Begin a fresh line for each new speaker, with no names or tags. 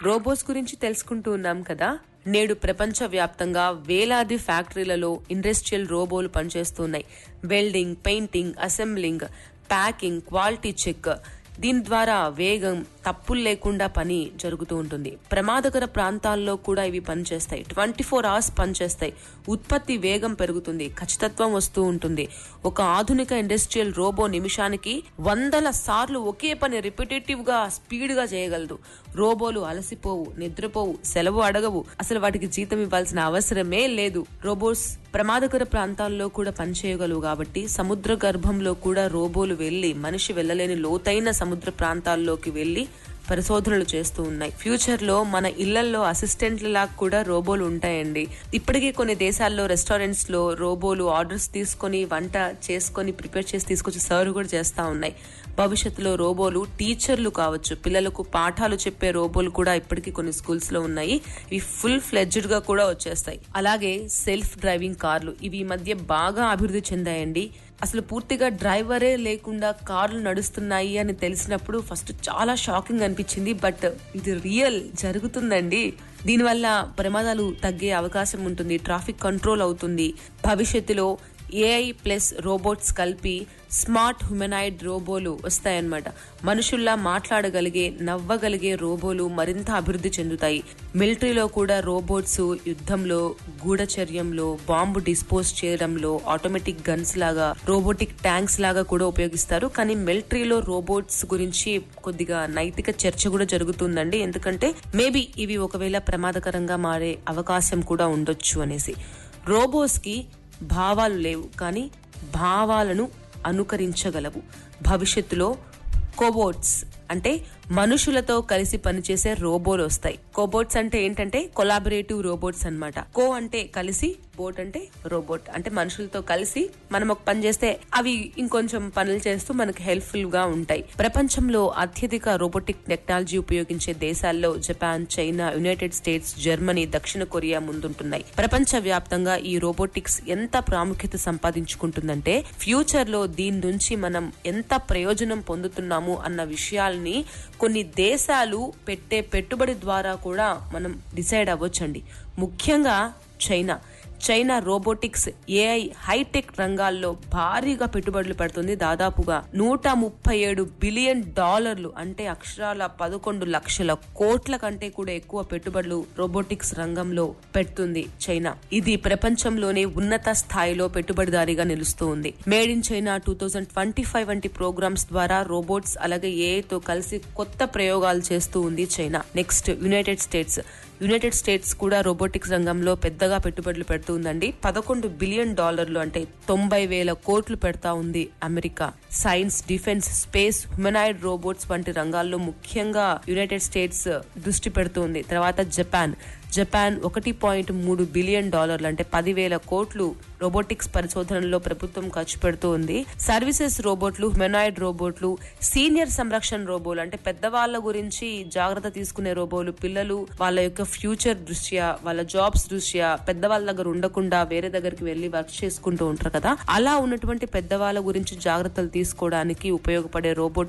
robots గురించి తెలుసుకుంటూ ఉన్నాం కదా నేడు ప్రపంచ వ్యాప్తంగా వేలాది ఫ్యాక్టరీలలో ఇండస్ట్రియల్ రోబోలు పనిచేస్తున్నాయి welding painting assembling packing quality check దీని ద్వారా వేగం తప్పులు లేకుండా పని జరుగుతూ ఉంటుంది ప్రమాదకర ప్రాంతాల్లో కూడా ఇవి పనిచేస్తాయి ట్వంటీ ఫోర్ అవర్స్ పనిచేస్తాయి ఉత్పత్తి వేగం పెరుగుతుంది ఖచ్చితత్వం వస్తూ ఉంటుంది ఒక ఆధునిక ఇండస్ట్రియల్ రోబో నిమిషానికి వందల సార్లు ఒకే పని రిపిటేటివ్ గా స్పీడ్ గా చేయగలదు రోబోలు అలసిపోవు నిద్రపోవు సెలవు అడగవు అసలు వాటికి జీతం ఇవ్వాల్సిన అవసరమే లేదు రోబోట్స్ ప్రమాదకర ప్రాంతాల్లో కూడా పనిచేయగలవు కాబట్టి సముద్ర గర్భంలో కూడా రోబోలు వెళ్లి మనిషి వెళ్ళలేని లోతైన సముద్ర ప్రాంతాల్లోకి వెళ్లి పరిశోధనలు చేస్తూ ఉన్నాయి ఫ్యూచర్ లో మన ఇళ్లలో అసిస్టెంట్ల లాగా కూడా రోబోలు ఉంటాయండి ఇప్పటికే కొన్ని దేశాల్లో రెస్టారెంట్స్ లో రోబోలు ఆర్డర్స్ తీసుకొని వంట చేసుకొని ప్రిపేర్ చేసి తీసుకొచ్చి సర్వ్ కూడా చేస్తా ఉన్నాయి భవిష్యత్తులో రోబోలు టీచర్లు కావచ్చు పిల్లలకు పాఠాలు చెప్పే రోబోలు కూడా ఇప్పటికీ కొన్ని స్కూల్స్ లో ఉన్నాయి ఇవి ఫుల్ ఫ్లెడ్జ్డ్ గా కూడా వచ్చేస్తాయి అలాగే సెల్ఫ్ డ్రైవింగ్ కార్లు ఇవి ఈ మధ్య బాగా అభివృద్ధి చెందాయండి అసలు పూర్తిగా డ్రైవరే లేకుండా కార్లు నడుస్తున్నాయి అని తెలిసినప్పుడు ఫస్ట్ చాలా షాకింగ్ అనిపించింది బట్ ఇది రియల్ జరుగుతుందండి దీనివల్ల ప్రమాదాలు తగ్గే అవకాశం ఉంటుంది ట్రాఫిక్ కంట్రోల్ అవుతుంది భవిష్యత్తులో ఏఐ ప్లస్ రోబోట్స్ కలిపి స్మార్ట్ హ్యూమనాయిడ్ రోబోలు వస్తాయన్నమాట మనుషుల్లా మాట్లాడగలిగే నవ్వగలిగే రోబోలు మరింత అభివృద్ధి చెందుతాయి మిలిటరీలో కూడా రోబోట్స్ యుద్ధంలో గూఢచర్యంలో బాంబు డిస్పోజ్ చేయడంలో ఆటోమేటిక్ గన్స్ లాగా రోబోటిక్ ట్యాంక్స్ లాగా కూడా ఉపయోగిస్తారు కానీ మిలిటరీలో రోబోట్స్ గురించి కొద్దిగా నైతిక చర్చ కూడా జరుగుతుందండి ఎందుకంటే మేబీ ఇవి ఒకవేళ ప్రమాదకరంగా మారే అవకాశం కూడా ఉండొచ్చు అనేసి రోబోస్ కి భావాలు లేవు కానీ భావాలను అనుకరించగలవు భవిష్యత్తులో కోబోట్స్ అంటే మనుషులతో కలిసి పనిచేసే రోబోలు వస్తాయి కోబోట్స్ అంటే ఏంటంటే కొలాబరేటివ్ రోబోట్స్ అన్నమాట కో అంటే కలిసి బోట్ అంటే రోబోట్ అంటే మనుషులతో కలిసి మనం ఒక పని చేస్తే అవి ఇంకొంచెం పనులు చేస్తూ మనకి హెల్ప్ఫుల్ గా ఉంటాయి ప్రపంచంలో అత్యధిక రోబోటిక్ టెక్నాలజీ ఉపయోగించే దేశాల్లో Japan China United States Germany దక్షిణ కొరియా ముందుంటున్నాయి ప్రపంచ వ్యాప్తంగా ఈ రోబోటిక్స్ ఎంత ప్రాముఖ్యత సంపాదించుకుంటుందంటే ఫ్యూచర్ లో దీని నుంచి మనం ఎంత ప్రయోజనం పొందుతున్నాము అన్న విషయాల్ని కొన్ని దేశాలు పెట్టే పెట్టుబడి ద్వారా కూడా మనం డిసైడ్ అవ్వచ్చండి ముఖ్యంగా China China robotics AI hi tech రంగాల్లో భారీగా పెట్టుబడులు పెడుతుంది దాదాపుగా నూట ముప్పై ఏడు బిలియన్ డాలర్లు అంటే అక్షరాల పదకొండు లక్షల కోట్ల కంటే కూడా ఎక్కువ పెట్టుబడులు రోబోటిక్స్ రంగంలో పెడుతుంది చైనా ఇది ప్రపంచంలోనే ఉన్నత స్థాయిలో పెట్టుబడిదారిగా నిలుస్తూ ఉంది made in China two thousand twenty five వంటి ప్రోగ్రామ్స్ ద్వారా రోబోట్స్ అలాగే ఏఐతో కలిసి కొత్త ప్రయోగాలు చేస్తూ ఉంది China next United States United States కూడా రోబోటిక్స్ రంగంలో పెద్దగా పెట్టుబడులు పెడుతుందండి పదకొండు బిలియన్ డాలర్లు అంటే తొంభై వేల కోట్లు పెడతా ఉంది America science defence space humanoid robots వంటి రంగాల్లో ముఖ్యంగా యునైటెడ్ స్టేట్స్ దృష్టి పెడుతుంది తర్వాత జపాన్ జపాన్ ఒకటి పాయింట్ మూడు బిలియన్ డాలర్లు అంటే పదివేల కోట్లు రోబోటిక్స్ పరిశోధనలో ప్రభుత్వం ఖర్చు పెడుతూ ఉంది సర్వీసెస్ రోబోట్లు హ్యూమనాయిడ్ రోబోట్లు సీనియర్ సంరక్షణ రోబోలు అంటే పెద్దవాళ్ళ గురించి జాగ్రత్త తీసుకునే రోబోలు పిల్లలు వాళ్ళ యొక్క ఫ్యూచర్ దృష్ట్యా వాళ్ళ జాబ్స్ దృష్ట్యా పెద్దవాళ్ళ దగ్గర ఉండకుండా వేరే దగ్గరికి వెళ్లి వర్క్ చేసుకుంటూ ఉంటారు కదా అలా ఉన్నటువంటి పెద్దవాళ్ళ గురించి జాగ్రత్తలు తీసుకోవడానికి ఉపయోగపడే రోబోట్